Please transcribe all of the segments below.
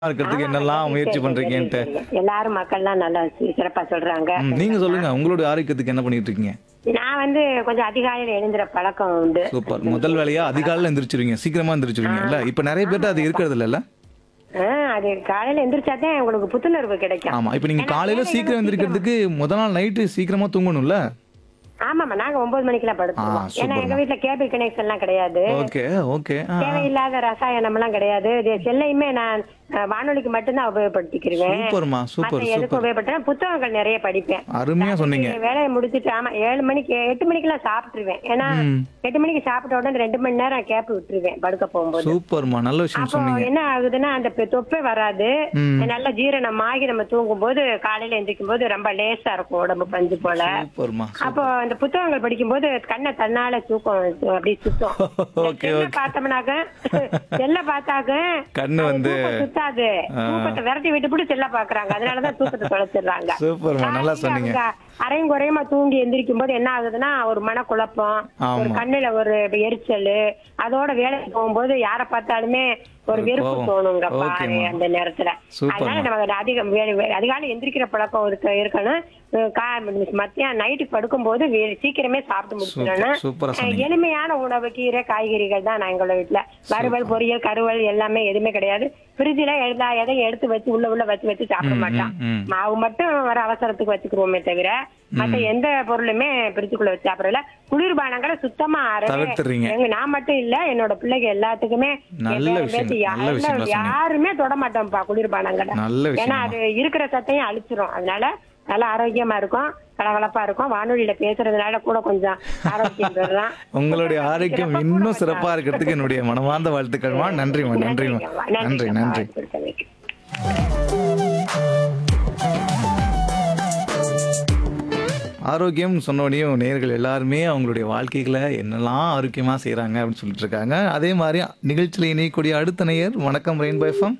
இருக்கிறதுக்கு என்னெல்லாம் முயற்சி பண்றீங்கன்ட்டு எல்லாரும் மக்கள்லாம் நல்லா சி- சிறப்பா சொல்றாங்க ம், நீங்க சொல்லுங்க உங்களுடைய ஆரோக்கியத்துக்கு என்ன பண்ணிட்டு இருக்கீங்க நான் வந்து கொஞ்சம் அதிகாலையில எழுந்துற பழக்கம் உண்டு சூப்பர் முதல் வேலையா அதிகாலையில எந்திரிச்சிருவீங்க சீக்கிரமா எந்திரிச்சிருவீங்க இல்ல இப்ப நிறைய பேர்ட்ட அது இருக்கிறது இல்லல்ல ஆ, அது காலையில எந்திரிச்சாதான் உங்களுக்கு புத்துணர்வு கிடைக்கும் ஆமா இப்ப நீங்க காலையில சீக்கிரம் எந்திரிக்கிறதுக்கு முத நாள் நைட்டு சீக்கிரமா தூங்கணும்ல ஆமாமா நாங்க ஒன்பது மணிக்கெல்லாம் படுத்துருவோம் ஆ, ஏன்னா எங்க வீட்டுல கேபிள் கனெக்ஷன் எல்லாம் கிடையாது ஓகே ஓகே தேவையில்லாத ரசாயனம் எல்லாம் கிடையாது இது செல்லையுமே நான் அஹ், வானொலிக்கு மட்டும்தான் உபயோகப்படுத்திக்கிருவேன் சூப்பர்மா சூப்பர் மத்த எதுக்கு சூப்பர் உபயோகப்படுத்துறேன் புத்தகங்கள் நிறைய படிப்பேன் அருமையா சொன்னீங்க வேலையை முடிச்சிட்டு ஆமா ஏழு மணிக்கு எட்டு மணிக்கெல்லாம் சாப்பிட்டுருவேன் ஏன்னா எட்டு மணிக்கு சாப்பிட்ட உடனே ரெண்டு மணி நேரம் கேப் விட்டுருவேன் படுக்க போகும்போது சூப்பர்மா நல்ல விஷயம் அப்போ சொன்னீங்க என்ன ஆகுதுன்னா அந்த பெ- தொப்பே வராது ம். நல்ல ஜீரணம் ஆகி நம்ம தூங்கும் போது காலையில எந்திரிக்கும் போது ரொம்ப லேசா இருக்கும் உடம்பு பஞ்சு போல சூப்பர்மா அப்போ அந்த புத்தகங்கள் படிக்கும்போது கண்ணை தன்னால தூக்கம் அப்படி சுத்தம் ஓகே செல்ல ஓகே பார்த்தோம்னாக்க செல்ல பார்த்தாக்க கண்ணு அது வந்து தூக்கம் சுத்தாது தூக்கத்தை விரட்டி விட்டு போட்டு செல்ல பாக்குறாங்க அதனாலதான் தூக்கத்தை தொலைச்சிடுறாங்க சூப்பர்மா நல்லா சொன்னீங்க அவங்க அரையும் குறையுமா தூங்கி எந்திரிக்கும் போது என்ன ஆகுதுன்னா ஒரு மனக்குழப்பம் ஒரு ஆமா. கண்ணுல ஒரு எரிச்சல் அதோட வேலைக்கு போகும்போது யார பார்த்தாலுமே ஒரு ஒரு வெறுப்பு கோபம். தோணுங்க பாரு ஓகேம்மா. அந்த நேரத்துல சூப்பர்மா. அதனால நமக்கு அதிகம் வே- வே- அதிகாலை எந்திரிக்கிற பழக்கம் இருக்க இருக்கணும் அஹ் கா- மத்தியானம் நைட்டுக்கு படுக்கும்போது வே- சீக்கிரமே சாப்பிட்டு முடிச்சிடணும் சூப்பரா அஹ் சொன்னீங்க எளிமையான உணவு கீரை காய்கறிகள் தான் நான் எங்களோட வீட்டுல வறுவல் பொரியல் கருவல் எல்லாமே எதுவுமே கிடையாது ஃப்ரிட்ஜ்ல எல்லா எதையும் எடுத்து வச்சு உள்ள உள்ள வச்சு வச்சு சாப்பிட மாட்டோம் ம், ம். மாவு மட்டும் வர அவசரத்துக்கு வச்சுக்கிறோமே தவிர மத்த எந்த பொருளுமே ஃப்ரிட்ஜுக்குள்ள வச்சு சாப்பிடல குளிர்பானங்களை சுத்தமா அறவே- தவிர்த்துறீங்க. எங்க நான் மட்டும் இல்ல என்னோட பிள்ளைங்க எல்லாத்துக்குமே நல்ல என் பேரன் விஷயம், பேத்தி நல்ல யாரும் விஷயங்களா சொன்னீங்க. யாருமே தொட மாட்டோம்ப்பா குளிர்பானங்களை நல்ல ஏன்னா விஷயமா அது இருக்கிற சத்தையும் அழிச்சிரும் அதனால நல்லா ஆரோக்கியமா இருக்கும் கலகலப்பா இருக்கும் வானொலியில பேசுறதுனால கூட கொஞ்சம் ஆரோக்கியம் பெறலாம் உங்களுடைய ஆரோக்கியம் இன்னும் சிறப்பா இருக்கிறதுக்கு என்னுடைய மனமார்ந்த வாழ்த்துக்கள்மா நன்றிமா நன்றிமா நன்றி நன்றி ஆரோக்கியம் சொன்னோடனையும் நேர்கள் எல்லாருமே அவங்களுடைய வாழ்க்கைகளை என்னெல்லாம் ஆரோக்கியமா செய்றாங்க அப்படின்னு சொல்லிட்டு இருக்காங்க அதே மாதிரி நிகழ்ச்சியில் இணையக்கூடிய அடுத்த நேயர் வணக்கம் ரெயின்போ எஃப்எம்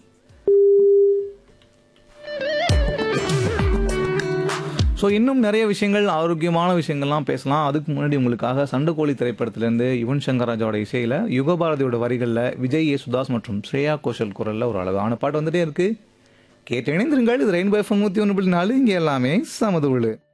ஸோ இன்னும் நிறைய விஷயங்கள் ஆரோக்கியமான விஷயங்கள்லாம் பேசலாம் அதுக்கு முன்னாடி உங்களுக்காக சண்டைக்கோழி திரைப்படத்திலேருந்து யுவன் சங்கர் ராஜாவோட இசையில் யுகபாரதியோட வரிகளில் விஜய் யேசுதாஸ் மற்றும் ஸ்ரேயா கோஷல் குரலில் ஒரு அழகான பாட்டு வந்துட்டே இருக்கு கேட்டு இணைந்திருங்கள் இது ரெயின்போ எஃப்எம் நூற்றி ஒன்று புள்ளி நாலு இங்கே எல்லாமே சமதுள்ளு